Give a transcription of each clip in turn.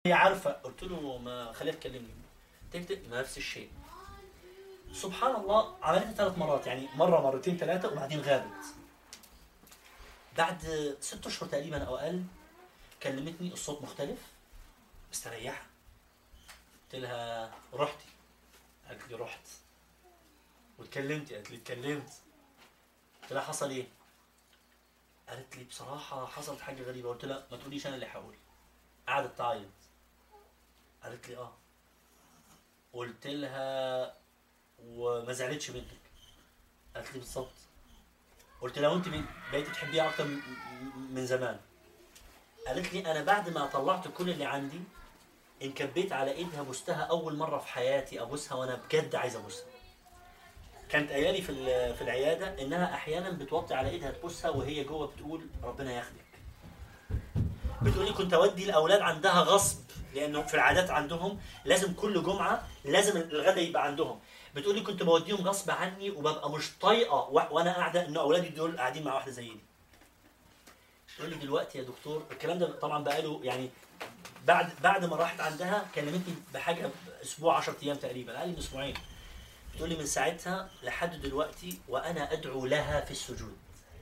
هي عارفه قلت له ما خليها تكلمني تكتب نفس الشيء سبحان الله عملتها ثلاث مرات يعني مره مرتين ثلاثه وبعدين غابت بعد ست اشهر تقريبا او اقل كلمتني الصوت مختلف مستريحه قلت لها رحتي قالت لي رحت واتكلمتي قالت لي اتكلمت قلت لها حصل ايه قالت لي بصراحه حصلت حاجه غريبه قلت لها ما تقوليش انا اللي هقول قعدت تعيط قالت لي اه قلت لها وما زعلتش منك قالت لي بالظبط قلت لها وانت بقيتي تحبيها اكتر من- من زمان قالت لي انا بعد ما طلعت كل اللي عندي انكبيت على ايدها بوستها اول مره في حياتي ابوسها وانا بجد عايز ابوسها كانت ايالي في ال- في العياده انها احيانا بتوطي على ايدها تبوسها وهي جوه بتقول ربنا ياخدك بتقولي كنت اودي الاولاد عندها غصب لانه في العادات عندهم لازم كل جمعه لازم الغداء يبقى عندهم بتقولي كنت بوديهم غصب عني وببقى مش طايقه و- وانا قاعده ان اولادي دول قاعدين مع واحده زي دي تقول لي دلوقتي يا دكتور الكلام ده طبعا بقاله يعني بعد بعد ما راحت عندها كلمتني بحاجه اسبوع 10 ايام تقريبا اقل من اسبوعين بتقول لي من ساعتها لحد دلوقتي وانا ادعو لها في السجود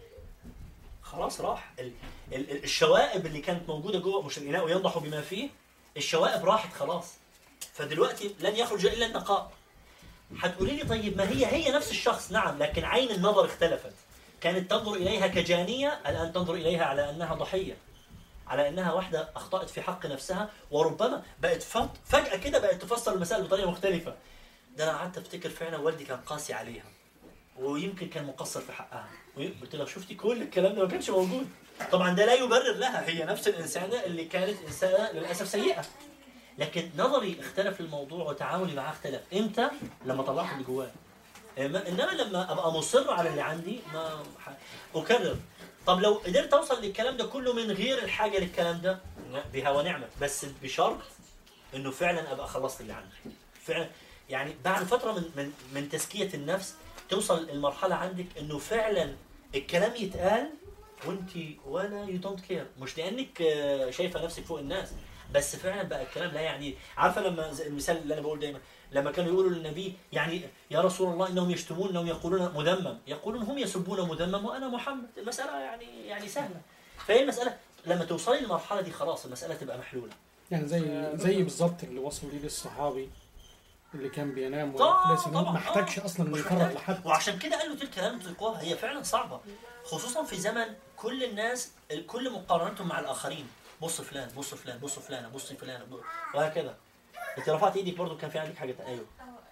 خلاص راح ال ال ال- الشوائب اللي كانت موجوده جوه مش الاناء ينضح بما فيه الشوائب راحت خلاص فدلوقتي لن يخرج الا النقاء هتقولي لي طيب ما هي هي نفس الشخص نعم لكن عين النظر اختلفت كانت تنظر اليها كجانيه الان تنظر اليها على انها ضحيه على انها واحده اخطات في حق نفسها وربما بقت فت- فجاه كده بقت تفسر المسائل بطريقه مختلفه ده انا قعدت افتكر فعلا والدي كان قاسي عليها ويمكن كان مقصر في حقها وي- قلت لها شفتي كل الكلام ده ما كانش موجود طبعا ده لا يبرر لها هي نفس الانسانه اللي كانت انسانه للاسف سيئه لكن نظري اختلف للموضوع وتعاملي معاه اختلف امتى لما طلعت اللي جوايا إما- انما لما ابقى مصر على اللي عندي ما ح- اكرر طب لو قدرت اوصل للكلام ده كله من غير الحاجه للكلام ده بها ونعمه بس بشرط انه فعلا ابقى خلصت اللي عندي فعلا يعني بعد فتره من من من تزكيه النفس توصل المرحله عندك انه فعلا الكلام يتقال وانت ولا يو دونت كير مش لانك آه، شايفه نفسك فوق الناس بس فعلا بقى الكلام لا يعني عارفه لما زي المثال اللي انا بقول دايما لما كانوا يقولوا للنبي يعني يا رسول الله انهم يشتمون انهم يقولون مذمم يقولون هم يسبون مذمم وانا محمد المساله يعني يعني سهله فهي المساله لما توصلي للمرحله دي خلاص المساله تبقى محلوله يعني زي زي بالظبط اللي وصلوا ليه للصحابي اللي كان بينام طبعاً، ويفلس إنه طبعاً، ما احتاجش آه. اصلا انه مش يفرغ محتاج. لحد وعشان كده قالوا تلك لن تطيقوها هي فعلا صعبه خصوصا في زمن كل الناس كل مقارنتهم مع الاخرين بص فلان بص فلان بص فلانه بص فلانه بص- وهكذا انت رفعت ايدك برضو كان في عندك حاجه ايوه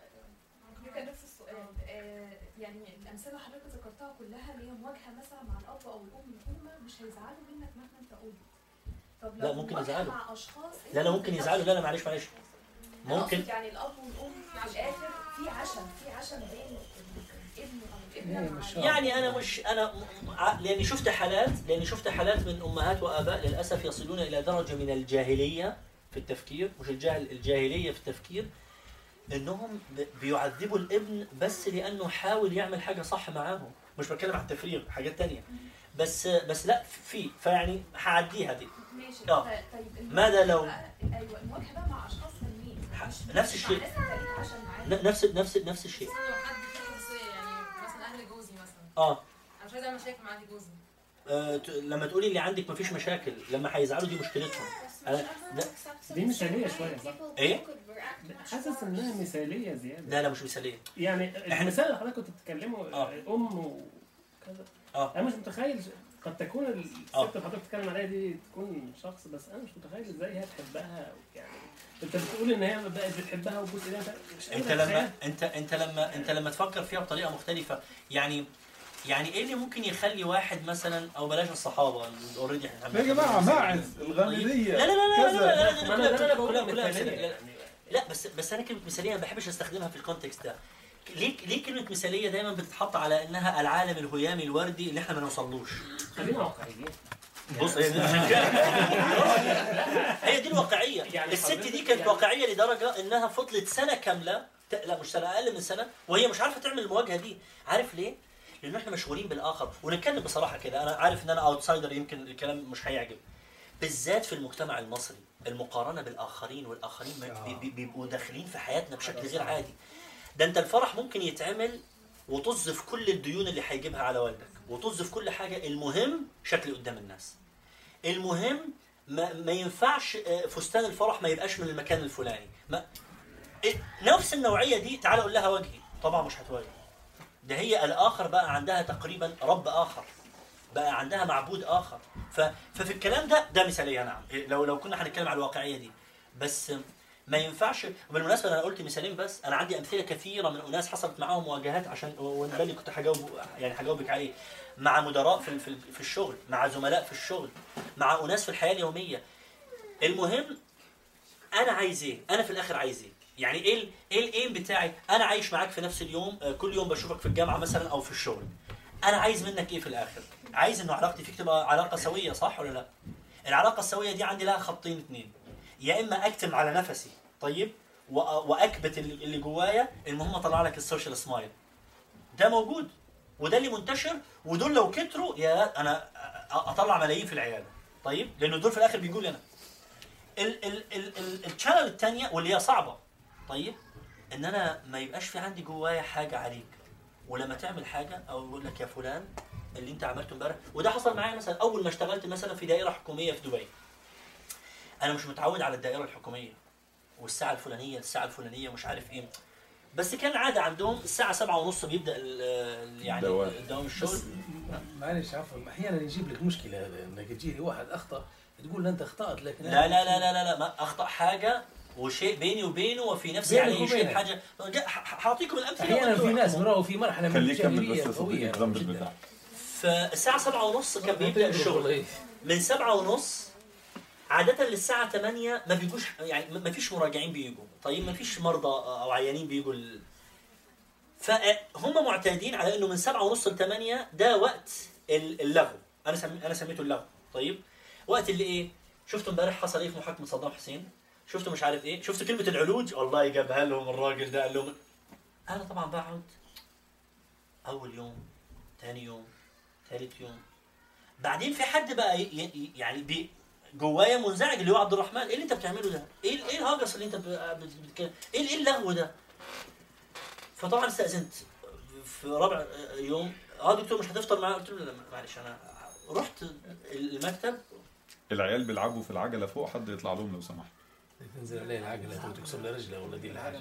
اه كان نفس السؤال آه، يعني الامثله اللي حضرتك ذكرتها كلها اللي هي مواجهه مثلا مع الاب او الام هم مش هيزعلوا منك مهما انت قلت طب لا، لو ممكن مواجهة يزعلوا. مع اشخاص لا لا ممكن يزعلوا لا لا معلش معلش أنا ممكن أقصد يعني الاب والام في الاخر في عشم في عشم بين الابن او إيه، الابنه مش مع يعني انا مش انا م- ع- لاني شفت حالات لاني شفت حالات من امهات واباء للاسف يصلون الى درجه من الجاهليه في التفكير مش الجاهل الجاهليه في التفكير انهم ب- بيعذبوا الابن بس لانه حاول يعمل حاجه صح معاهم مش بتكلم عن التفريغ حاجات تانية بس بس لا في فيعني هعديها دي ماشي آه. ف- طيب المواجهة ماذا لو- بقى- ايوه المواجهه بقى مع اشخاص ثانيين ح- مش- نفس مش الشيء. مع ناس انت ليك عشم معاهم ن- نفس نفس نفس الشيء لو حد فيه خصوصية يعني مثلا أهل جوزي مثلا اه أنا مش عايزة أعمل مشاكل مع أهل جوزي آه، ت- لما تقولي اللي عندك مفيش مشاكل لما هيزعلوا دي مشكلتهم أنا ده دي مثالية شوية صح؟ إيه؟ حاسس انها مثاليه زياده لا لا مش مثاليه يعني المثال اللي حضرتك كنت بتتكلمه آه. ام وكذا آه. انا مش متخيل قد تكون الست آه. اللي حضرتك بتتكلم عليها دي تكون شخص بس انا مش متخيل ازاي هي تحبها يعني انت بتقول ان هي بقت بتحبها وبوس ايديها مش انت قادر لما أتخيل. انت انت لما انت لما تفكر فيها بطريقه مختلفه يعني يعني ايه اللي ممكن يخلي واحد مثلا او بلاش الصحابه اوريدي احنا يا جماعه ماعز الغامديه لا لا لا لا لا لا ما انا ده لا انا بقول كلها كلها مثالية. مثالية. لا لا بس بس انا كلمه مثاليه ما بحبش استخدمها في الكونتكست ده ليه ليه كلمه مثاليه دايما بتتحط على انها العالم الهيامي الوردي اللي احنا ما نوصلوش خلينا واقعيين بص هي دي هي دي الواقعيه يعني الست دي حضرتك كانت يعني- واقعيه لدرجه انها فضلت سنه كامله ت- لا مش سنه اقل من سنه وهي مش عارفه تعمل المواجهه دي عارف ليه لان احنا مشغولين بالاخر ونتكلم بصراحه كده انا عارف ان انا اوتسايدر يمكن الكلام مش هيعجب بالذات في المجتمع المصري المقارنه بالاخرين والاخرين ما- بي- بي- بيبقوا داخلين في حياتنا بشكل غير عادي ده انت الفرح ممكن يتعمل وتصف كل الديون اللي هيجيبها على والدك وتصف كل حاجه المهم شكلي قدام الناس المهم ما, ما ينفعش آه، فستان الفرح ما يبقاش من المكان الفلاني ما إيه، نفس النوعيه دي تعال قول لها وجهي طبعا مش هتواجه ده هي الاخر بقى عندها تقريبا رب اخر بقى عندها معبود اخر ف... ففي الكلام ده ده مثاليه نعم إيه، لو لو كنا هنتكلم على الواقعيه دي بس ما ينفعش وبالمناسبه انا قلت مثالين بس انا عندي امثله كثيره من اناس حصلت معاهم مواجهات عشان وده اللي كنت هجاوب يعني هجاوبك عليه مع مدراء في في في الشغل مع زملاء في الشغل مع اناس في الحياه اليوميه المهم انا عايز ايه انا في الاخر عايز ايه يعني ايه ال- ايه الايم بتاعي انا عايش معاك في نفس اليوم آه، كل يوم بشوفك في الجامعه مثلا او في الشغل انا عايز منك ايه في الاخر عايز انه علاقتي فيك تبقى علاقه سويه صح ولا لا العلاقه السويه دي عندي لها خطين اتنين يا اما اكتم على نفسي طيب وأ- واكبت اللي اللي جوايا المهم اطلع لك السوشيال سمايل ده موجود وده اللي منتشر ودول لو كتروا يا انا أ- اطلع ملايين في العياده طيب لانه دول في الاخر بيجوا لي انا ال ال ال ال الشانل الثانيه واللي هي صعبه طيب ان انا ما يبقاش في عندي جوايا حاجه عليك ولما تعمل حاجه او يقول لك يا فلان اللي انت عملته امبارح وده حصل معايا مثلا اول ما اشتغلت مثلا في دائره حكوميه في دبي انا مش متعود على الدائره الحكوميه والساعه الفلانيه الساعه الفلانيه مش عارف ايه بس كان عاده عندهم الساعه سبعة ونص بيبدا ال- ال- يعني الدوام. الدوام الشغل بس معلش عفوا احيانا يجيب لك مشكله هذا انك تجي لي واحد اخطا تقول له انت اخطات لكن لا لا لا لا لا, لا ما اخطا حاجه وشيء بيني وبينه وفي نفسي بينك عليه شيء وبينك. حاجه جا- ح- حاعطيكم الامثله احيانا في وأنتوا ناس احكموا. مروا في مرحله من خليه يكمل الجاهليه بس يا صديقي قويه الذنب جداً. بتاعك فالساعه سبعة ونص كان بيبدا الشغل والله. من سبعة ونص عادة للساعة 8 ما بيجوش يعني ما فيش مراجعين بيجوا طيب ما فيش مرضى أو عيانين بيجوا ال... فهم معتادين على انه من سبعة ونص ل 8 ده وقت ال- اللغو انا سمي... انا سميته اللغو طيب وقت اللي ايه شفتوا امبارح حصل ايه في محاكمة صدام حسين شفتوا مش عارف ايه شفتوا كلمة العلوج والله جابها لهم الراجل ده قال لهم انا طبعا بقعد اول يوم ثاني يوم ثالث يوم بعدين في حد بقى ي- ي- يعني بي جوايا منزعج اللي هو عبد الرحمن ايه اللي انت بتعمله ده؟ ايه ايه الهجس اللي انت ب- بت- بتتكلم؟ ايه ايه اللغو ده؟ فطبعا استاذنت في رابع يوم اه دكتور مش هتفطر معايا قلت له لا معلش انا رحت المكتب العيال بيلعبوا في العجله فوق حد يطلع لهم لو سمحت تنزل عليه العقله وتكسر له رجله ولا دي الحاجه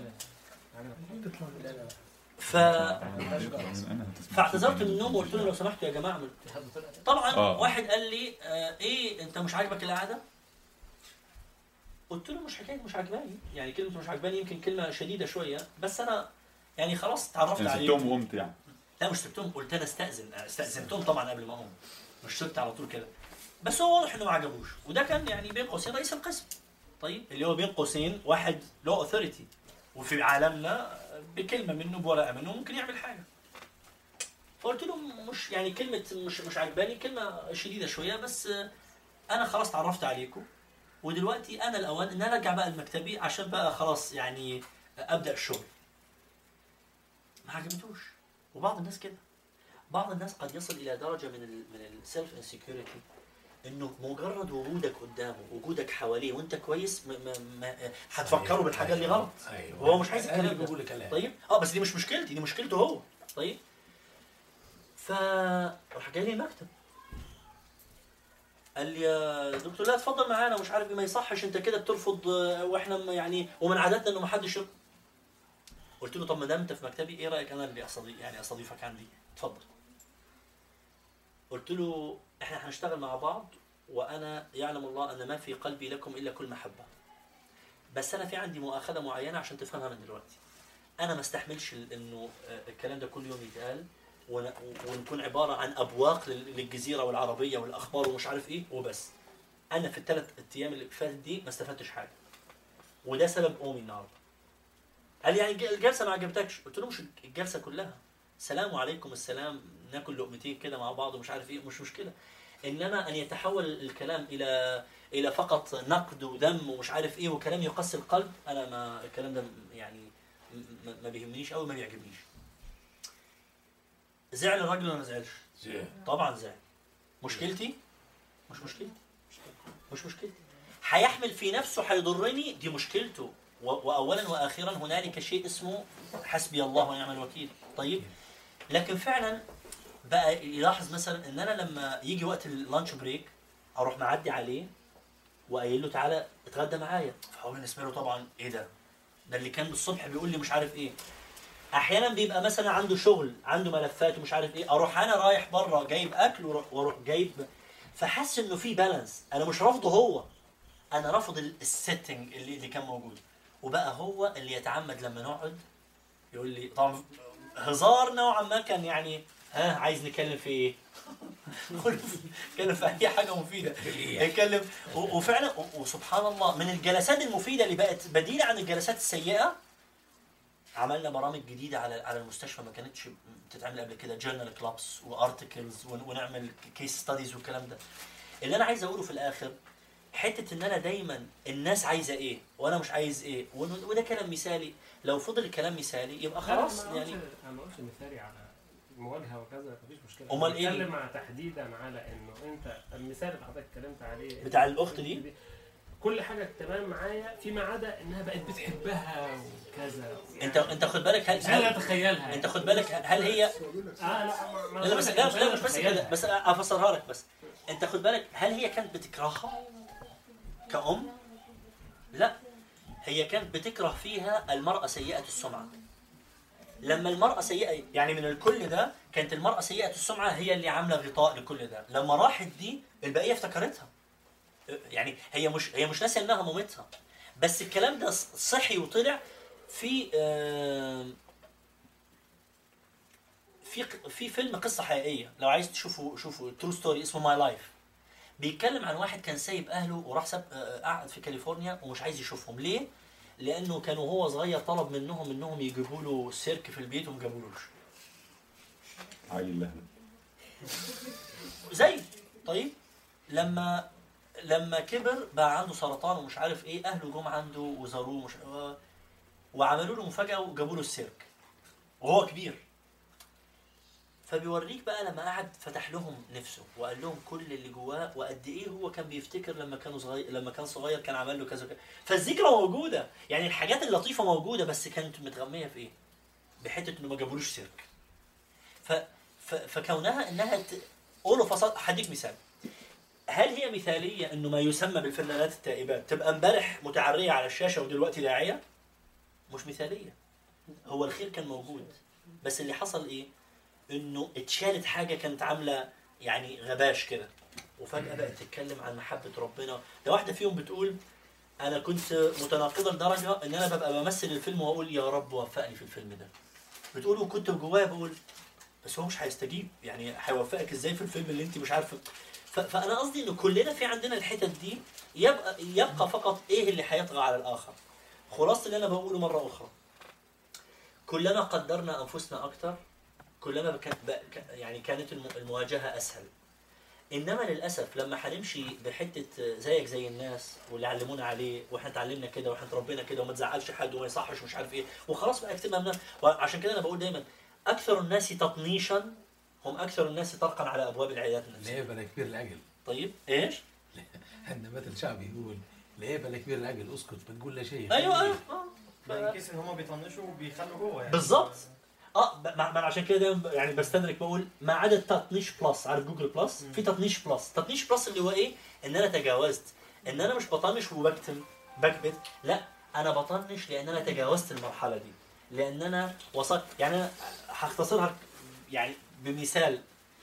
ف يطلع من أنا هتسمع فاعتذرت صوت من النوم وقلت له لو سمحتوا يا جماعه اعملوا طبعا آه. واحد قال لي آه ايه انت مش عاجبك القعده؟ قلت له مش حكايه مش عاجباني يعني كلمه مش عاجباني يمكن كلمه شديده شويه بس انا يعني خلاص تعرفت يعني عليهم سبتهم وقمت يعني لا مش سبتهم قلت انا استاذن استاذنتهم طبعا قبل ما اقوم مش سبت على طول كده بس هو واضح انه ما عجبوش وده كان يعني بين قوسين رئيس القسم طيب اللي هو بين قوسين واحد له اوثوريتي وفي عالمنا بكلمه منه بورقه منه ممكن يعمل حاجه فقلت له مش يعني كلمه مش مش عجباني كلمه شديده شويه بس آه، انا خلاص تعرفت عليكم ودلوقتي انا الاوان ان انا ارجع بقى لمكتبي عشان بقى خلاص يعني ابدا الشغل ما عجبتوش وبعض الناس كده بعض الناس قد يصل الى درجه من ال من السيلف انسكيورتي انه مجرد وجودك قدامه وجودك حواليه وانت كويس ما ما ما هتفكروا بالحاجه اللي غلط ايوه وهو مش عايز انا الكلام اللي ده. بقول لك عليه طيب اه بس دي مش مشكلتي دي مشكلته هو طيب ف راح جاي لي المكتب قال لي يا دكتور لا اتفضل معانا ومش عارف إيه، ما يصحش انت كده بترفض آه، واحنا م- يعني ومن عاداتنا انه ما حدش يرفض. قلت له طب ما دام انت في مكتبي ايه رايك انا اللي استضيف يعني استضيفك عندي اتفضل قلت له احنا هنشتغل مع بعض وانا يعلم الله ان ما في قلبي لكم الا كل محبه بس انا في عندي مؤاخذه معينه عشان تفهمها من دلوقتي انا ما استحملش ال- انه آه، الكلام ده كل يوم يتقال ون- ونكون عباره عن ابواق لل- للجزيره والعربيه والاخبار ومش عارف ايه وبس انا في الثلاث ايام اللي فاتت دي ما استفدتش حاجه وده سبب قومي النهارده قال لي يعني الج- الجلسه ما عجبتكش قلت له مش الجلسه كلها سلام عليكم السلام ناكل لقمتين كده مع بعض ومش عارف ايه مش مشكله انما ان يتحول الكلام الى الى فقط نقد وذم ومش عارف ايه وكلام يقسي القلب انا ما الكلام ده يعني م- م- ما بيهمنيش قوي ما بيعجبنيش زعل الراجل ولا ما زعلش زين. طبعا زعل مشكلتي مش مشكلتي مش مشكلتي هيحمل في نفسه هيضرني دي مشكلته و- واولا واخيرا هنالك شيء اسمه حسبي الله ونعم الوكيل طيب لكن فعلا بقى يلاحظ مثلا ان انا لما يجي وقت اللانش بريك اروح معدي عليه وقايل له تعالى اتغدى معايا فهو بالنسبه له طبعا ايه ده ده اللي كان بالصبح بيقول لي مش عارف ايه احيانا بيبقى مثلا عنده شغل عنده ملفات ومش عارف ايه اروح انا رايح بره جايب اكل واروح واروح جايب فحس انه في بالانس انا مش رافضه هو انا رافض ال- السيتنج اللي اللي كان موجود وبقى هو اللي يتعمد لما نقعد يقول لي طبعا هزار نوعا ما كان يعني ها عايز نتكلم في ايه؟ نتكلم في اي حاجه مفيده نتكلم و- وفعلا و- وسبحان الله من الجلسات المفيده اللي بقت بديله عن الجلسات السيئه عملنا برامج جديده على على المستشفى ما كانتش بتتعمل قبل كده جورنال كلابس وارتكلز ونعمل كيس ستاديز والكلام ده اللي انا عايز اقوله في الاخر حته ان انا دايما الناس عايزه ايه وانا مش عايز ايه ون- وده كلام مثالي لو فضل الكلام مثالي يبقى خلاص أنا ما يعني قلتش- انا ما قلتش مثالي على المواجهه وكذا مفيش مشكله أمال إيه؟ بتكلم مع تحديدا على انه انت المثال اللي حضرتك اتكلمت عليه بتاع الأخت دي؟ كل حاجه تمام معايا فيما عدا انها بقت بتحبها وكذا انت انت خد بالك هل, مش قادر هل اتخيلها انت خد بالك هل هي اه لا ما- ما لا لا بس بقولك لا, مش لا قادر مش بس أتخيلها. كده بس افسرها لك بس انت خد بالك هل هي كانت بتكرهها كأم؟ لا هي كانت بتكره فيها المرأة سيئة السمعة لما المرأة سيئة يعني من الكل ده كانت المرأة سيئة السمعة هي اللي عاملة غطاء لكل ده لما راحت دي البقية افتكرتها يعني هي مش هي مش ناسية انها مامتها بس الكلام ده صحي وطلع في آم، في في فيلم قصه حقيقيه لو عايز تشوفوا شوفوا ترو ستوري اسمه ماي لايف بيتكلم عن واحد كان سايب اهله وراح ساب آه، قعد في كاليفورنيا ومش عايز يشوفهم ليه؟ لانه كانوا هو صغير طلب منهم انهم يجيبوا له سيرك في البيت وما جابولوش عيل لهنا زي طيب لما لما كبر بقى عنده سرطان ومش عارف ايه اهله جم عنده وزاروه مش و- وعملوا له مفاجاه وجابوا له السيرك وهو كبير فبيوريك بقى لما قعد فتح لهم نفسه وقال لهم كل اللي جواه وقد ايه هو كان بيفتكر لما كانوا صغير لما كان صغير كان عمل له كذا وكذا فالذكرى موجوده يعني الحاجات اللطيفه موجوده بس كانت متغميه في ايه؟ بحته انه ما جابولوش سيرك ف... ف... فكونها انها ت... قولوا فصل هديك مثال هل هي مثاليه انه ما يسمى بالفنانات التائبات تبقى امبارح متعريه على الشاشه ودلوقتي داعيه؟ مش مثاليه هو الخير كان موجود بس اللي حصل ايه؟ انه اتشالت حاجه كانت عامله يعني غباش كده وفجاه بقت تتكلم عن محبه ربنا ده واحده فيهم بتقول انا كنت متناقضه لدرجه ان انا ببقى بمثل الفيلم واقول يا رب وفقني في الفيلم ده بتقول وكنت جوايا بقول بس هو مش هيستجيب يعني هيوفقك ازاي في الفيلم اللي انت مش عارفه ف- فانا قصدي ان كلنا في عندنا الحتت دي يبقى يبقى فقط ايه اللي هيطغى على الاخر خلاصه اللي انا بقوله مره اخرى كلما قدرنا انفسنا اكتر كلما كانت ب- ك- يعني كانت الم- المواجهه اسهل انما للاسف لما هنمشي بحته زيك زي الناس واللي علمونا عليه واحنا اتعلمنا كده واحنا اتربينا كده وما تزعلش حد وما يصحش ومش عارف ايه وخلاص بقى اكتبها من وعشان كده انا بقول دايما اكثر الناس تطنيشا هم اكثر الناس طرقا على ابواب العيادات النفسيه ليه بلا كبير العقل طيب ايش؟ عندنا مثل شعبي يقول ليه بلا كبير العقل اسكت ما تقول لا شيء ايوه ايوه آه. ما ينكسر ان هم بيطنشوا وبيخلوا جوه يعني بالظبط اه ب- مع مع- عشان كده دايما يعني بستدرك بقول ما عدا التطنيش بلس عارف جوجل بلس في تطنيش بلس تطنيش بلس اللي هو ايه ان انا تجاوزت ان انا مش بطنش وبكتم بكبت لا انا بطنش لان انا تجاوزت المرحله دي لان انا وصلت يعني انا هختصرها يعني بمثال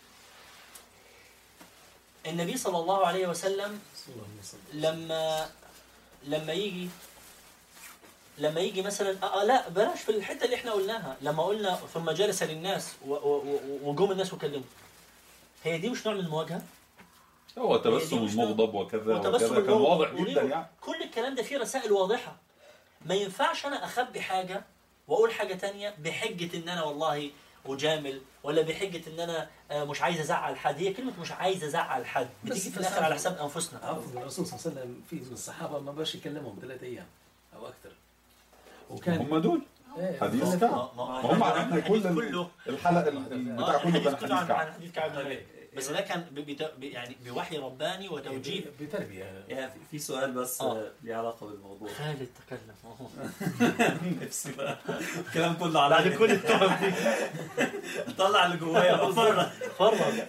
النبي صلى الله عليه وسلم اللهم صل لما لما يجي لما يجي مثلا آه آه لا بلاش في الحته اللي احنا قلناها لما قلنا ثم جلس للناس و- و- و- وجم الناس وكلموا هي دي مش نوع من المواجهه هو هي دي تبسم مش المغضب وكذا وتبسم وكذا كان المغضب واضح وليه؟ جدا يعني كل الكلام ده فيه رسائل واضحه ما ينفعش انا اخبي حاجه واقول حاجه تانية بحجه ان انا والله اجامل ولا بحجه ان انا آه، مش عايز ازعل حد هي كلمه مش عايز ازعل حد بس- بتيجي في بس الاخر على عارف- حساب انفسنا عرفت الرسول صلى الله عليه وسلم في من الصحابه ما باش يكلمهم ثلاث ايام او اكثر وكان هم دول إيه، حديث ثلاث- كعب ما- ما- هم عارفين الحديث كل كله الحلقه آه، بتاع كله الحديث كان كله حديث عن عن كعب حديث كعب بن مالك بس ده كان ب- بت- ب- يعني بوحي رباني وتوجيه بتربيه يعني في- في سؤال بس آه. آه، ليه علاقه بالموضوع خالد تكلم أهو. نفسي بقى الكلام كله على بعد كل التهم دي طلع اللي جوايا بره فرق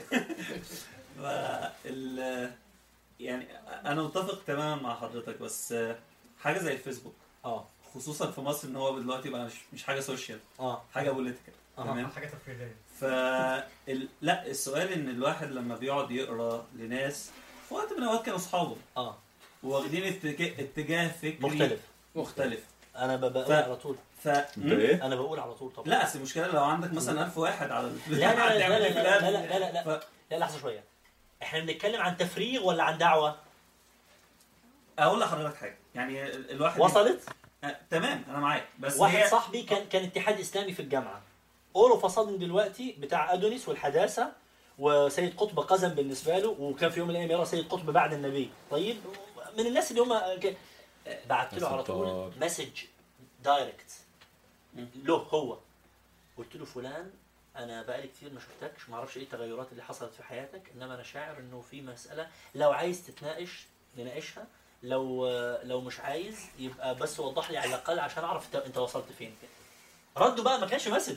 ال يعني انا متفق تماما مع حضرتك بس حاجه زي الفيسبوك اه خصوصا في مصر ان هو دلوقتي بقى مش مش حاجه سوشيال اه حاجه بوليتيكال أها. تمام حاجه تفريغيه ف ال... لا السؤال ان الواحد لما بيقعد يقرا لناس في وقت من الاوقات كانوا اصحابه اه واخدين اتجاه, اتجاه فكري مختلف مختلف انا ب- بقول ف- على طول ف انت ايه؟ انا بقول على طول طبعا لا اصل المشكله لو عندك مثلا 1000 واحد على ال- لا لا لا لا هتعمل لا إيه في لا الألف؟ لا لا لا لا ف- لا لحظه شويه احنا بنتكلم عن تفريغ ولا عن دعوه اقول لحضرتك حاجه يعني ال- الواحد وصلت آه، تمام انا معاك بس واحد هي صاحبي كان كان اتحاد اسلامي في الجامعه اورو فصلن دلوقتي بتاع ادونيس والحداثه وسيد قطب قزم بالنسبه له وكان في يوم من الايام يرى سيد قطب بعد النبي طيب من الناس اللي هم ك- بعت له على طول ستار. مسج دايركت مم. له هو قلت له فلان انا بقالي كتير ما شفتكش ما اعرفش ايه التغيرات اللي حصلت في حياتك انما انا شاعر انه في مساله لو عايز تتناقش نناقشها لو لو مش عايز يبقى بس وضح لي على الاقل عشان اعرف انت, انت وصلت فين رده بقى ما كانش مسج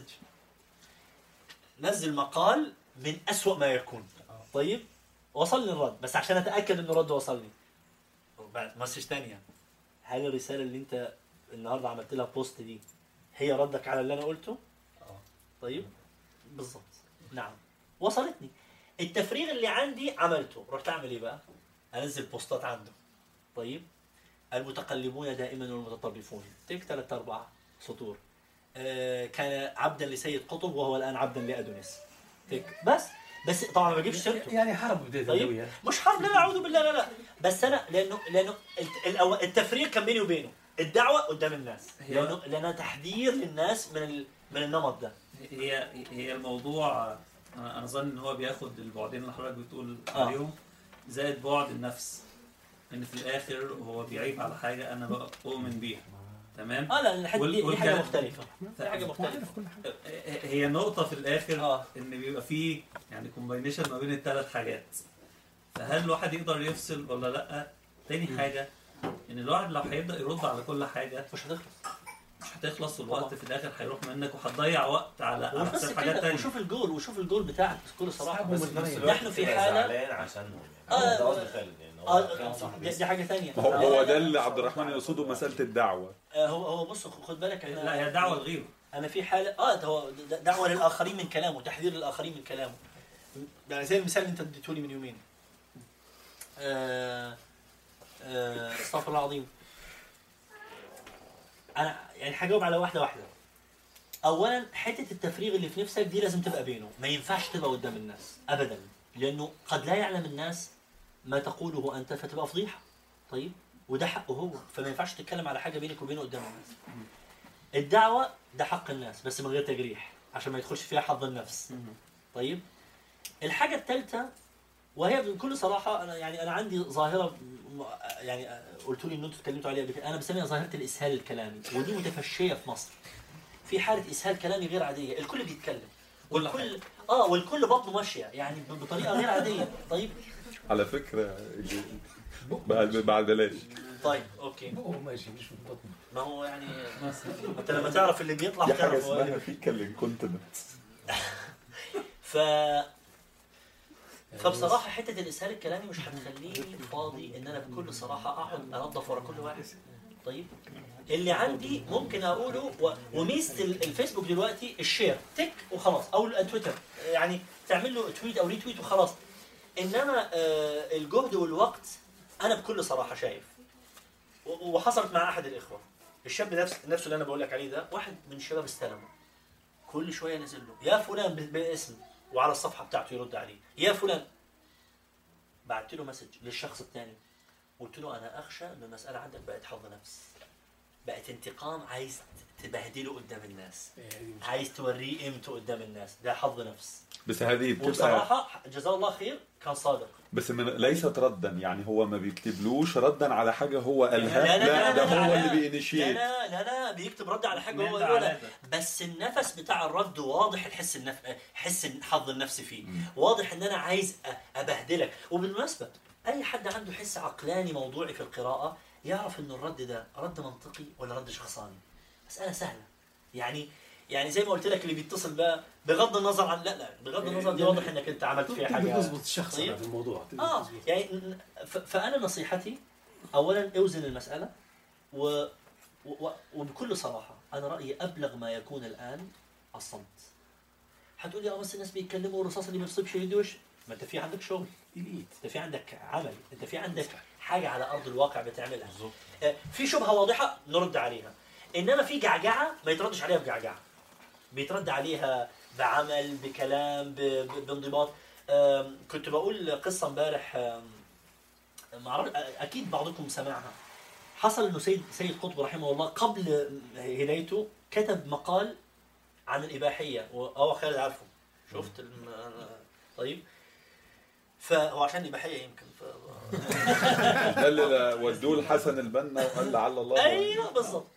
نزل مقال من أسوأ ما يكون طيب وصلني الرد بس عشان اتاكد انه رد وصلني وبعد مسج ثانيه هل الرساله اللي انت النهارده عملت لها بوست دي هي ردك على اللي انا قلته طيب بالظبط نعم وصلتني التفريغ اللي عندي عملته رحت اعمل ايه بقى انزل بوستات عنده طيب المتقلبون دائما والمتطرفون تيك ثلاث اربع سطور آه كان عبدا لسيد قطب وهو الان عبدا لادونيس تيك بس بس طبعا ما بجيبش سيرته يعني حرب بدايه طيب. الدوية مش حرب لا لا اعوذ بالله لا لا بس انا لانه لانه الت- الأو- التفريق كان بيني وبينه الدعوه قدام الناس هي- لانه لانها تحذير للناس من ال... من النمط ده هي هي الموضوع انا انا ظن ان هو بياخد البعدين اللي حضرتك بتقول آه. عليهم زائد بعد النفس ان في الاخر هو بيعيب على حاجه انا بقى اؤمن بيها تمام اه لا الحد دي, دي حاجه والكلام- مختلفه دي حاجه مختلفه هي نقطه في الاخر اه ان بيبقى فيه يعني كومباينيشن ما بين الثلاث حاجات فهل الواحد يقدر يفصل ولا لا تاني حاجه ان الواحد لو هيبدا يرد على كل حاجه مش هتخلص مش هتخلص والوقت في الاخر هيروح منك وهتضيع وقت على على ومش بس حساب حاجات كده تانية وشوف الجول وشوف الجول بتاعك بكل صراحه أصحابهم بس الغنية. نحن في تبقى حاله زعلان عشانهم آه، يعني ده قصد خالد يعني هو كان اه صاحب دي, دي حاجه ثانيه ما هو هو ده اللي عبد الرحمن يقصده مساله الدعوه آه هو هو بص خد بالك احنا لا هي دعوه لغيره انا في حاله اه ده هو د- دعوه للاخرين من كلامه تحذير للاخرين من كلامه يعني زي المثال اللي انت اديته لي من يومين آه آه استغفر الله العظيم انا يعني هجاوب على واحده واحده اولا حته التفريغ اللي في نفسك دي لازم تبقى بينه ما ينفعش تبقى قدام الناس ابدا لانه قد لا يعلم الناس ما تقوله انت فتبقى فضيحه طيب وده حقه هو فما ينفعش تتكلم على حاجه بينك وبينه قدام الناس الدعوه ده حق الناس بس من غير تجريح عشان ما يدخلش فيها حظ النفس طيب الحاجه الثالثه وهي بكل صراحه انا يعني انا عندي ظاهره م- يعني قلت لي ان انتوا اتكلمتوا عليها قبل كده انا بسميها ظاهره الاسهال الكلامي ودي متفشيه في مصر في حاله اسهال كلامي غير عاديه الكل بيتكلم والكل اه والكل بطنه ماشيه يعني ب- بطريقه غير عاديه طيب على فكره بعد بعد بلاش طيب اوكي بقه ماشي مش في البطن ما هو يعني انت لما تعرف اللي بيطلع دي حاجه تعرف هو اسمها اللي- فيكال انكونتيننت ف فبصراحه حته الاسهال الكلامي مش هتخليني فاضي ان انا بكل صراحه اقعد انظف ورا كل واحد طيب اللي عندي ممكن اقوله و... وميزه ال- الفيسبوك دلوقتي الشير تك وخلاص او التويتر يعني تعمل له تويت او ريتويت وخلاص انما آه، الجهد والوقت انا بكل صراحه شايف و- وحصلت مع احد الاخوه الشاب نفس نفسه اللي انا بقول لك عليه ده واحد من الشباب استلمه كل شويه نزل له يا فلان ب- باسم وعلى الصفحه بتاعته يرد عليه يا فلان بعت له مسج للشخص الثاني قلت له انا اخشى ان المساله عندك بقت حظ نفس بقت انتقام عايز تبهدله قدام الناس عايز توريه قيمته قدام الناس ده حظ نفس بس هذه بتبقى وبصراحه جزاه الله خير كان صادق بس من ليست ردا يعني هو ما بيكتبلوش ردا على حاجه هو قالها لا، لا، لا، ده لا، هو لا، اللي لا بينيشيت لا لا لا بيكتب رد على حاجه هو من ده يقولها على ده. بس النفس بتاع الرد واضح الحس النف... حس الحظ النفسي فيه واضح ان انا عايز أ- ابهدلك وبالمناسبه اي حد عنده حس عقلاني موضوعي في القراءه يعرف انه الرد ده رد منطقي ولا رد شخصاني مساله سهله يعني يعني زي ما قلت لك اللي بيتصل بقى بغض النظر عن لا لا بغض النظر دي واضح انك انت عملت فيها تقدر حاجه تظبط الشخص طيب. أنا في الموضوع تقدر اه تظبط. يعني ن- ف- فانا نصيحتي اولا اوزن المساله و... و... وبكل صراحه انا رايي ابلغ ما يكون الان الصمت هتقول لي اه بس الناس بيتكلموا والرصاص اللي ما بيصيبش يدي وش ما انت في عندك شغل إليت. انت في عندك عمل انت في عندك حاجه على ارض الواقع بتعملها آه، في شبهه واضحه نرد عليها انما في جعجعه ما يتردش عليها بجعجعه بيترد عليها بعمل بكلام ب- ب- بانضباط آم، كنت بقول قصه امبارح آم، معرف- اكيد بعضكم سمعها حصل انه سيد سيد قطب رحمه الله قبل هدايته كتب مقال عن الاباحيه وهو خالد عارفه شفت الم... طيب فهو عشان الاباحيه يمكن ف... ده اللي ودوه لحسن البنا وقال لعل الله ايوه بالضبط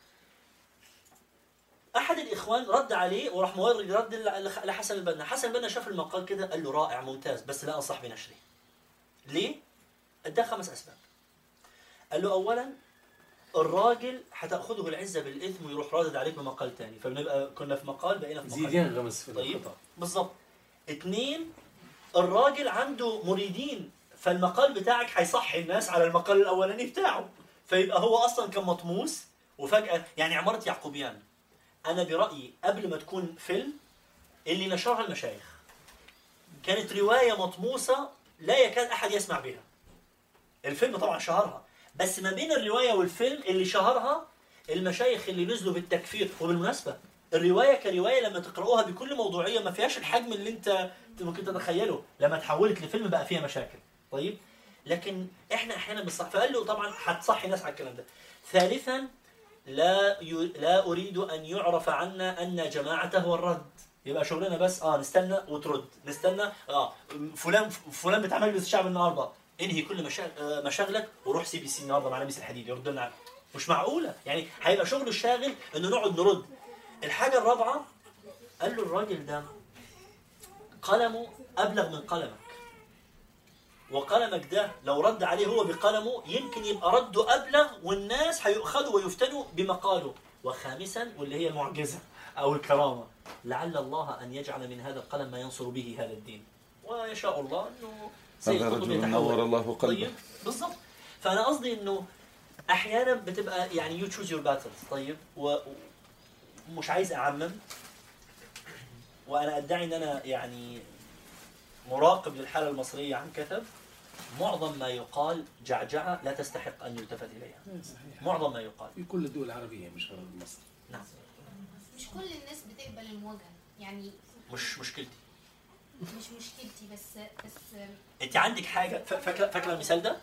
احد الاخوان رد عليه وراح مورد رد ل- لحسن البنا حسن البنا شاف المقال كده قال له رائع ممتاز بس لا انصح بنشره ليه اداه خمس اسباب قال له اولا الراجل هتاخذه العزه بالاثم ويروح رادد عليك بمقال تاني فبنبقى كنا في مقال بقينا في مقال زيد ينغمس في طيب. الخطأ بالظبط اثنين الراجل عنده مريدين فالمقال بتاعك هيصحي الناس على المقال الاولاني بتاعه فيبقى هو اصلا كان مطموس وفجاه يعني عماره يعقوبيان انا برايي قبل ما تكون فيلم اللي نشرها المشايخ كانت روايه مطموسه لا يكاد احد يسمع بها الفيلم طبعا شهرها بس ما بين الروايه والفيلم اللي شهرها المشايخ اللي نزلوا بالتكفير وبالمناسبه الروايه كروايه لما تقراوها بكل موضوعيه ما فيهاش الحجم اللي انت ممكن تتخيله لما تحولت لفيلم بقى فيها مشاكل طيب لكن احنا احيانا بنصح فقال له طبعا هتصحي ناس على الكلام ده ثالثا لا ي... لا اريد ان يعرف عنا ان جماعته هو الرد يبقى شغلنا بس اه نستنى وترد نستنى اه فلان فلان بتاع مجلس الشعب النهارده انهي كل مشا... آه، مشاغلك وروح سي بي سي النهارده مع لبيس الحديد يرد لنا عنه. مش معقوله يعني هيبقى شغله الشاغل انه نقعد نرد الحاجه الرابعه قال له الراجل ده قلمه ابلغ من قلمك وقلمك ده لو رد عليه هو بقلمه يمكن يبقى رده ابلغ والناس هيؤخذوا ويفتنوا بمقاله وخامسا واللي هي المعجزه او الكرامه لعل الله ان يجعل من هذا القلم ما ينصر به هذا الدين ويشاء الله انه سيد هذا قطب رجل يتحول. نور الله قلبه طيب بالضبط فانا قصدي انه احيانا بتبقى يعني يو تشوز يور باتلز طيب و- ومش عايز اعمم وانا ادعي ان انا يعني مراقب للحاله المصريه عن كثب معظم ما يقال جعجعه لا تستحق ان يلتفت اليها إيه، صحيح معظم ما يقال في كل الدول العربية مش غير مصر نعم مش كل الناس بتقبل المواجهه يعني مش مشكلتي مش مشكلتي بس بس انت عندك حاجه ف- فاكره فاكره المثال ده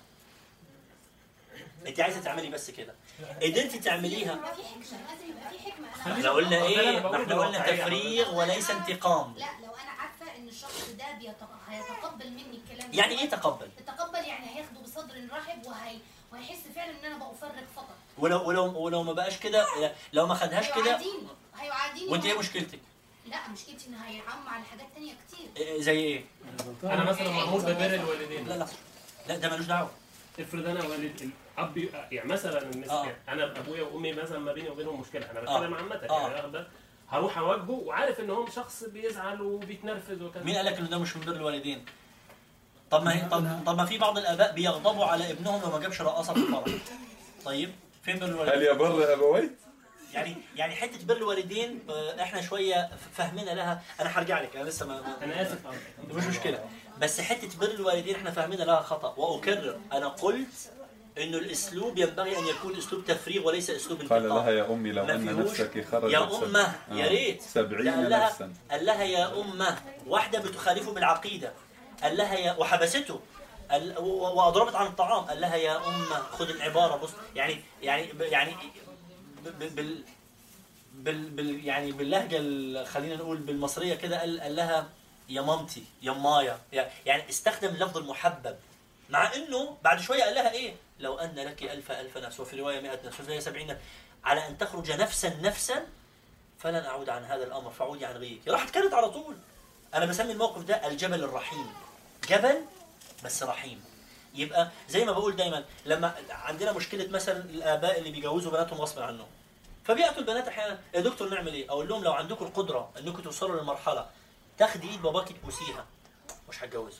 انت عايزه تعملي بس كده قدرتي تعمليها يبقى في حكمه لازم يبقى في حكمه انا احنا قلنا أصل أنا ايه بقول ما احنا قلنا بالواقعية. تفريغ وليس انتقام لا لو انا عارفه ان الشخص ده بيتق... هيتقبل مني الكلام ده يعني ايه تقبل يتقبل يعني هياخده بصدر رحب وهي... وهيحس فعلا ان انا بأفرغ فقط ولو ولو ولو ما بقاش كده لو ما خدهاش كده هيعاديني هيعاديني وانت ايه وهي- مشكلتك لا مشكلتي ان هيعم على حاجات تانية كتير إيه، زي ايه انا مثلا مأمور ببر الوالدين لا لا لا ده ملوش دعوه افرض انا والد الاب ي- يعني مثلا الناس آه. يعني انا ابويا وامي مثلا ما بيني وبينهم مشكله انا آه. بتكلم عامه آه. يعني واخده هروح اواجهه وعارف ان هو شخص بيزعل وبيتنرفز وكذا مين قال لك ان ده مش من بر الوالدين طب ما هي طب, طب ما في بعض الاباء بيغضبوا على ابنهم لو ما جابش رقاصه في الفرح طيب فين بر هل الوالدين يبر ابويت؟ يعني يعني حته بر الوالدين آه، احنا شويه فاهمين لها انا هرجع لك انا لسه ما ما- انا اسف مش مشكله بس حته بر الوالدين احنا فاهمين لها خطا واكرر انا قلت انه الاسلوب ينبغي ان يكون اسلوب تفريغ وليس اسلوب قال انتقام لها يا امي لو ما ان فيهوش نفسك خرجت يا سب- امه يا آه، ريت سبعين ده قال لها نفسا قال لها يا امه واحده بتخالفه بالعقيده قال لها يا وحبسته قال- و- واضربت عن الطعام قال لها يا امه خذ العباره بص يعني يعني يعني ب- ب- بال بال, بال يعني باللهجه ال- خلينا نقول بالمصريه كده قال, قال لها يا مامتي يا مايا يا- يعني استخدم اللفظ المحبب مع انه بعد شويه قال لها ايه لو ان لك الف الف نفس وفي روايه 100 نفس وفي روايه 70 نفس على ان تخرج نفسا نفسا فلن اعود عن هذا الامر فعودي عن غيك راحت كانت على طول انا بسمي الموقف ده الجبل الرحيم جبل بس رحيم يبقى زي ما بقول دايما لما عندنا مشكله مثلا الاباء اللي بيجوزوا بناتهم غصب عنهم فبياتوا البنات احيانا يا دكتور نعمل ايه؟ اقول لهم لو عندكم القدره انكم توصلوا للمرحله تاخدي ايد باباكي تبوسيها مش هتجوزها.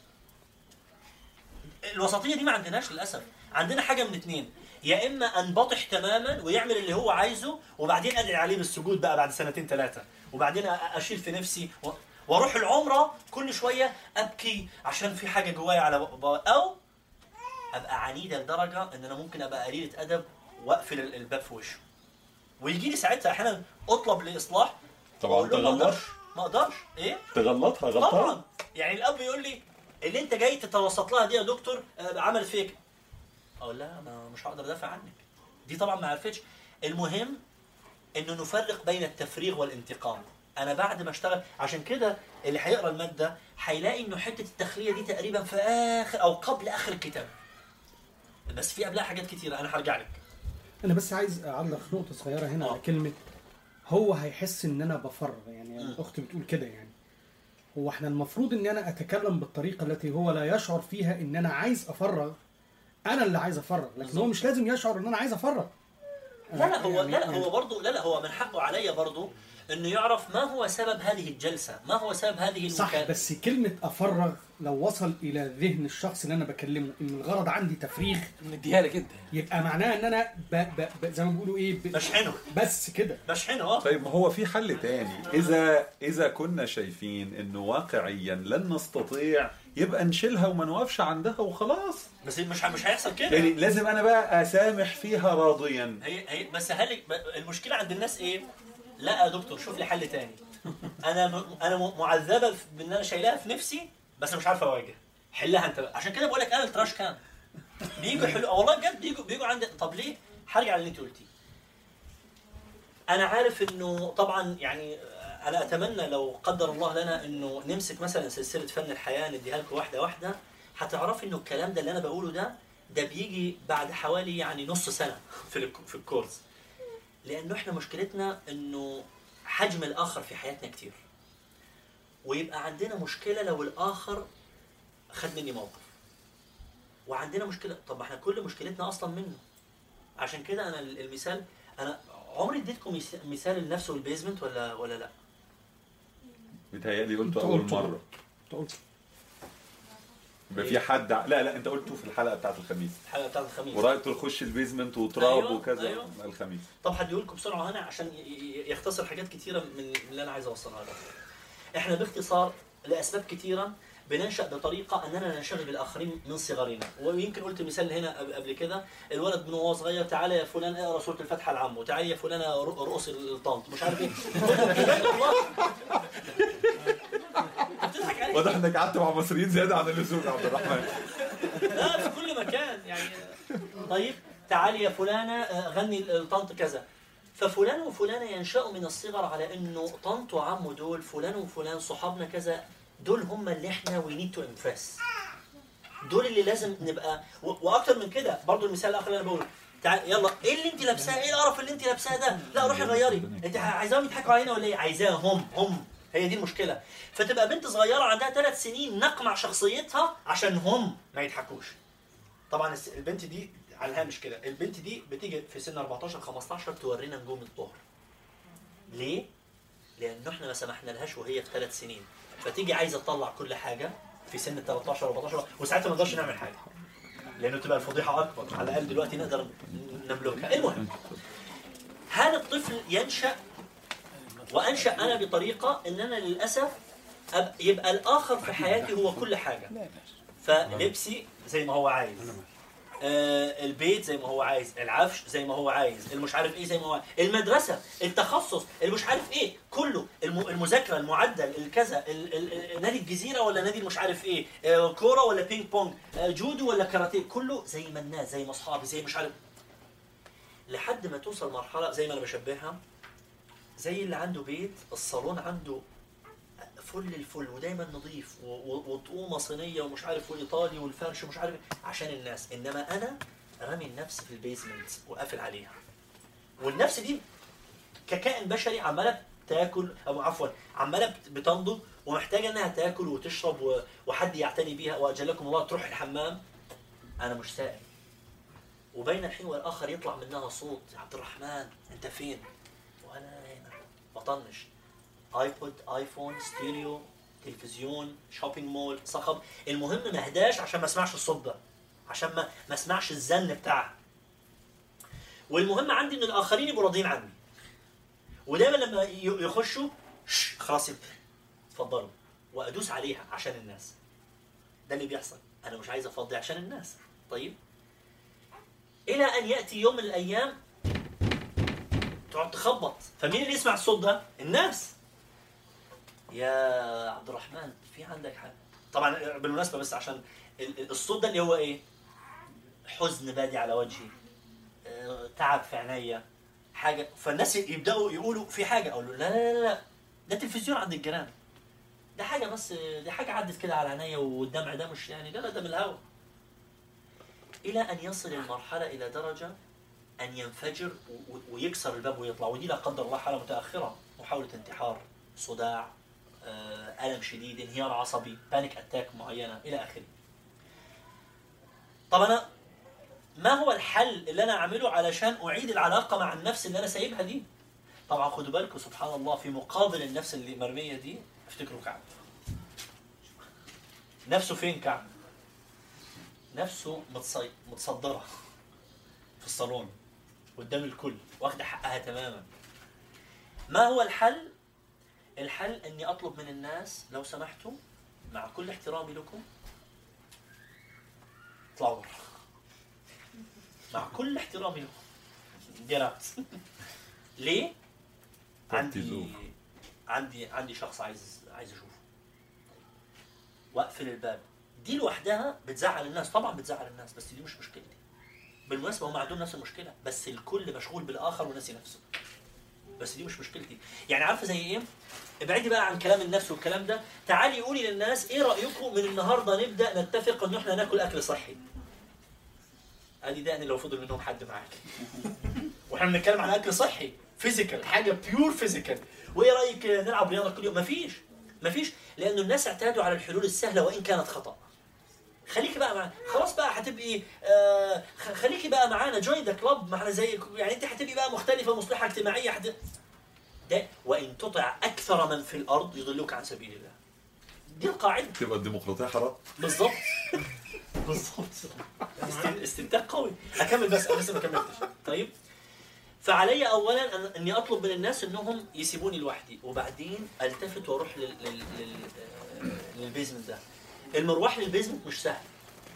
الوسطيه دي ما عندناش للاسف، عندنا حاجه من اتنين يا اما انبطح تماما ويعمل اللي هو عايزه وبعدين ادعي عليه بالسجود بقى بعد سنتين ثلاثه وبعدين أ- اشيل في نفسي و- واروح العمره كل شويه ابكي عشان في حاجه جوايا على بابا او ابقى عنيده لدرجه ان انا ممكن ابقى قليله ادب واقفل ال- الباب في وشه. ويجي لي ساعتها احيانا اطلب لاصلاح طبعا وأقول له ما تغلط اقدرش ما اقدرش ايه؟ تغلطها غلطان طبعا يعني الاب يقول لي اللي انت جاي تتوسط لها دي يا دكتور آه، عملت فيك اقول لها ما مش هقدر ادافع عنك دي طبعا ما عرفتش المهم انه نفرق بين التفريغ والانتقام انا بعد ما اشتغل عشان كده اللي هيقرا الماده هيلاقي انه حته التخليه دي تقريبا في اخر او قبل اخر الكتاب بس في قبلها حاجات كتيره انا هرجع لك انا بس عايز اعلق نقطه صغيره هنا على كلمه هو هيحس ان انا بفرغ يعني الاخت بتقول كده يعني هو احنا المفروض ان انا اتكلم بالطريقه التي هو لا يشعر فيها ان انا عايز افرغ انا اللي عايز افرغ لكن هو مش لازم يشعر ان انا عايز افرغ لا لا هو لا لا هو برضه لا لا هو من حقه عليا برضه انه يعرف ما هو سبب هذه الجلسه ما هو سبب هذه صح المكالمه بس كلمة أفرغ لو وصل إلى ذهن الشخص اللي أنا بكلمه إن الغرض عندي تفريغ نديها لك أنت يبقى معناها إن أنا ب... ب... ب... زي ما بيقولوا إيه ب... بشحنه بس كده بشحنه اه طيب ما هو في حل تاني اذا اذا كنا شايفين انه واقعيا لن نستطيع يبقى نشيلها وما نوقفش عندها وخلاص بس مش مش هيحصل كده يعني لازم انا بقى اسامح فيها راضيا هي هي بس هل المشكله عند الناس ايه؟ لا يا دكتور شوف لي حل تاني انا م... انا م- معذبه في- بان انا شايلها في نفسي بس مش عارف اواجه حلها انت بقى عشان كده بقول لك انا التراش كان بيجوا يحلوا والله بجد بيجوا بيجوا عند طب ليه؟ هرجع للي انت قلتيه انا عارف انه طبعا يعني انا اتمنى لو قدر الله لنا انه نمسك مثلا سلسله فن الحياه نديها لكم واحده واحده هتعرفي انه الكلام ده اللي انا بقوله ده ده بيجي بعد حوالي يعني نص سنه في الك- في الكورس لانه احنا مشكلتنا انه حجم الاخر في حياتنا كتير ويبقى عندنا مشكله لو الاخر خد مني موقف وعندنا مشكله طب ما احنا كل مشكلتنا اصلا منه عشان كده انا ال- المثال انا عمري اديتكم مس- مثال النفس والبيزمنت ولا ولا لا متهيألي قلته أنت اول قلته. مره أنت قلت يبقى في حد ع- لا لا انت قلته في الحلقه بتاعت الخميس الحلقه بتاعت الخميس ورايت تخش البيزمنت وتراب أيوة، وكذا أيوة. الخميس طب هديهولكم لكم بسرعه هنا عشان ي- ي- يختصر حاجات كتيره من اللي انا عايز اوصلها لكم. احنا باختصار لاسباب كتيره بننشا بطريقه اننا ننشغل بالاخرين من صغرنا ويمكن قلت مثال هنا قبل- قبل كده الولد من وهو صغير تعالى يا فلان اقرا سوره الفاتحه لعمه تعالى يا فلان ر- رقص الطنط مش عارف ايه والله بتضحك عليه واضح انك قعدت مع مصريين زياده عن اللزوم يا عبد الرحمن لا في كل مكان يعني طيب تعالي يا فلانة آه، غني الطنط كذا ففلان وفلانة ينشأوا من الصغر على انه طنط وعمه دول فلان وفلان صحابنا كذا دول هم اللي احنا وي نيد تو امبرس دول اللي لازم نبقى و- واكتر من كده برضو المثال الاخر اللي انا بقوله تعال يلا ايه اللي انت لابساه ايه القرف اللي انت لابساه ده لا روحي غيري انت عايزاهم يضحكوا علينا ولا ايه عايزاهم هم هي دي المشكله فتبقى بنت صغيره عندها ثلاث سنين نقمع شخصيتها عشان هم ما يضحكوش طبعا الس- البنت دي على الهامش كده البنت دي بتيجي في سن 14 15 تورينا نجوم الظهر ليه لانه احنا ما سمحنا لهاش وهي في ثلاث سنين فتيجي عايزه تطلع كل حاجه في سن 13 14 وساعتها ما نقدرش نعمل حاجه لانه تبقى الفضيحه اكبر على الاقل دلوقتي نقدر نملكها المهم هذا الطفل ينشا وانشا انا بطريقه ان انا للاسف أب- يبقى الاخر في حياتي هو كل حاجه فلبسي زي ما هو عايز آه البيت زي ما هو عايز العفش زي ما هو عايز المش عارف ايه زي ما هو عايز المدرسه التخصص المش عارف ايه كله الم- المذاكره المعدل الكذا ال- ال- ال- نادي الجزيره ولا نادي المش عارف ايه آه كوره ولا بينج بونج آه جودو ولا كاراتيه كله زي ما الناس زي ما اصحابي زي مش عارف لحد ما توصل مرحله زي ما انا بشبهها زي اللي عنده بيت الصالون عنده فل الفل ودايما نظيف و- و- وطقومه صينيه ومش عارف وايطالي والفرش ومش عارف إيه، عشان الناس انما انا رامي النفس في البيزمنت وقافل عليها والنفس دي ككائن بشري عماله تاكل او عفوا عماله بت- بتنضج ومحتاجه انها تاكل وتشرب و- وحد يعتني بيها واجلكم الله تروح الحمام انا مش سائل وبين الحين والاخر يطلع منها صوت يا عبد الرحمن انت فين؟ وانا هنا بطنش ايبود ايفون ستيريو تلفزيون شوبينج مول صخب المهم ما اهداش عشان ما اسمعش الصوت ده عشان ما ما اسمعش الزن بتاعها والمهم عندي ان الاخرين يبقوا راضيين عني ودايما لما ي- يخشوا شش، خلاص يبقى اتفضلوا وادوس عليها عشان الناس ده اللي بيحصل انا مش عايز افضي عشان الناس طيب الى ان ياتي يوم من الايام تقعد تخبط فمين اللي يسمع الصوت ده الناس يا عبد الرحمن في عندك حاجه طبعا بالمناسبه بس عشان ال- ال- الصوت ده اللي هو ايه حزن بادي على وجهي آه، تعب في عينيا حاجه فالناس يبداوا يقولوا في حاجه اقول له لا لا لا لا ده تلفزيون عند الجيران ده حاجه بس دي حاجه عدت كده على عينيا والدمع ده مش يعني لا لا ده من الهوا الى ان يصل المرحله الى درجه ان ينفجر و- و- ويكسر الباب ويطلع ودي لا قدر الله حاله متاخره محاوله انتحار صداع آه، الم شديد انهيار عصبي بانيك اتاك معينه الى اخره طب انا ما هو الحل اللي انا اعمله علشان اعيد العلاقه مع النفس اللي انا سايبها دي طبعا خدوا بالكم سبحان الله في مقابل النفس اللي مرميه دي افتكروا كعب نفسه فين كعب نفسه متصي... متصدره في الصالون قدام الكل واخده حقها تماما ما هو الحل الحل اني اطلب من الناس لو سمحتوا مع كل احترامي لكم اطلعوا برا مع كل احترامي لكم جرات ليه؟ عندي تركزوا. عندي عندي شخص عايز عايز اشوفه واقفل الباب دي لوحدها بتزعل الناس طبعا بتزعل الناس بس دي مش مشكلتي بالمناسبه هم عندهم نفس المشكله بس الكل مشغول بالاخر وناسي نفسه بس دي مش مشكلتي يعني عارفه زي ايه ابعدي بقى عن كلام النفس والكلام ده تعالي قولي للناس ايه رايكم من النهارده نبدا نتفق ان احنا ناكل اكل صحي ادي ده لو فضل منهم حد معاك واحنا بنتكلم عن اكل صحي فيزيكال حاجه بيور فيزيكال وايه رايك نلعب رياضه كل يوم مفيش مفيش لانه الناس اعتادوا على الحلول السهله وان كانت خطا خليكي بقى معانا خلاص بقى هتبقي آه خ- خليكي بقى معانا جوين ذا كلاب معنا زي يعني انت هتبقي بقى مختلفه مصلحه اجتماعيه حت... ده وان تطع اكثر من في الارض يضلوك عن سبيل الله دي القاعده تبقى الديمقراطيه حرام بالظبط بالظبط است- استنتاج قوي اكمل بس انا لسه ما كملتش طيب فعلي اولا أن- اني اطلب من الناس انهم يسيبوني لوحدي وبعدين التفت واروح لل... لل... لل... آه، للبيزمنت ده المروح للبيزمنت مش سهل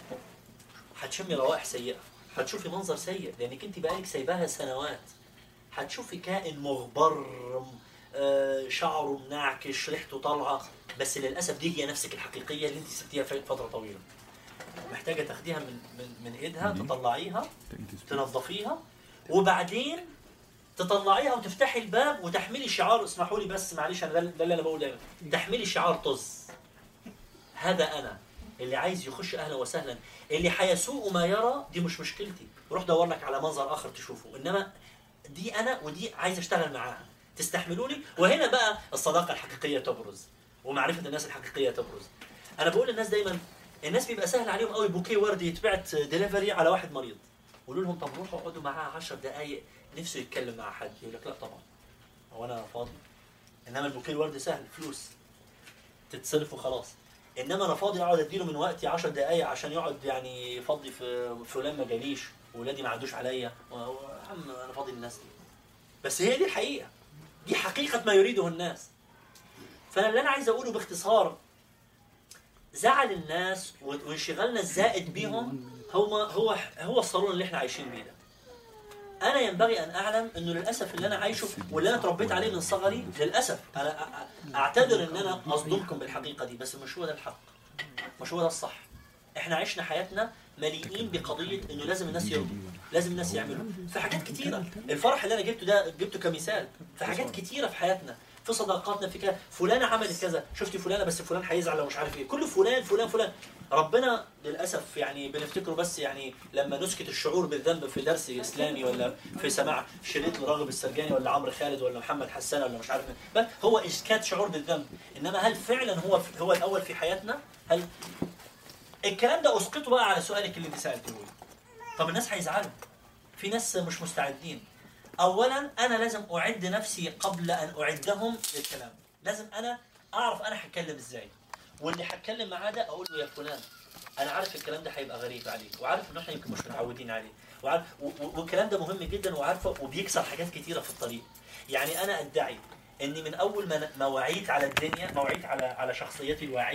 هتشمي روائح سيئه هتشوفي منظر سيء لانك انت بقالك سايباها سنوات هتشوفي كائن مغبر آه، شعره منعكش ريحته طالعه بس للاسف دي هي نفسك الحقيقيه اللي انت سبتيها في فتره طويله محتاجه تاخديها من من من ايدها تطلعيها تنظفيها وبعدين تطلعيها وتفتحي الباب وتحملي شعار اسمحوا لي بس معلش انا ده ده اللي انا بقوله دايما تحملي شعار طز هذا انا اللي عايز يخش اهلا وسهلا اللي هيسوء ما يرى دي مش مشكلتي روح دور لك على منظر اخر تشوفه انما دي انا ودي عايز اشتغل معاها تستحملوني وهنا بقى الصداقه الحقيقيه تبرز ومعرفه الناس الحقيقيه تبرز انا بقول للناس دايما الناس بيبقى سهل عليهم قوي بوكيه ورد يتبعت ديليفري على واحد مريض قولوا لهم طب روحوا اقعدوا معاه 10 دقائق نفسه يتكلم مع حد يقول لك لا طبعا هو انا فاضي انما البوكيه الورد سهل فلوس تتصرف وخلاص انما انا فاضي اقعد اديله من وقتي 10 دقائق عشان يقعد يعني يفضي في فلان ما جاليش واولادي ما عدوش عليا و- و- يا عم انا فاضي للناس دي بس هي دي الحقيقه دي حقيقه ما يريده الناس فانا اللي انا عايز اقوله باختصار زعل الناس و- وانشغالنا الزائد بيهم هو هو هو الصالون اللي احنا عايشين بيه ده انا ينبغي ان اعلم انه للاسف اللي انا عايشه واللي انا اتربيت عليه من صغري للاسف انا أ- أ- اعتذر ان انا اصدمكم بالحقيقه دي بس مش هو ده الحق مش هو ده الصح احنا عشنا حياتنا مليئين بقضيه انه لازم الناس يرضوا لازم الناس يعملوا في حاجات كتيره الفرح اللي انا جبته ده جبته كمثال في حاجات كتيره في حياتنا في في صداقاتنا في كذا فلانه عملت كذا شفتي فلانه بس فلان هيزعل لو مش عارف ايه كل فلان فلان فلان ربنا للاسف يعني بنفتكره بس يعني لما نسكت الشعور بالذنب في درس اسلامي ولا في سماع شريط لراغب السرجاني ولا عمرو خالد ولا محمد حسان ولا مش عارف مين. بل هو اسكات شعور بالذنب انما هل فعلا هو هو الاول في حياتنا هل الكلام ده اسقطه بقى على سؤالك اللي انت سالته لي طب الناس هيزعلوا في ناس مش مستعدين اولا انا لازم اعد نفسي قبل ان اعدهم للكلام لازم انا اعرف انا هتكلم ازاي واللي هتكلم معاه ده اقول له يا فلان انا عارف الكلام ده هيبقى غريب عليك وعارف ان احنا يمكن مش متعودين عليه وعارف و- و- والكلام ده مهم جدا وعارفه وبيكسر حاجات كتيره في الطريق يعني انا ادعي اني من اول ما ما وعيت على الدنيا ما وعيت على على شخصيتي الواعيه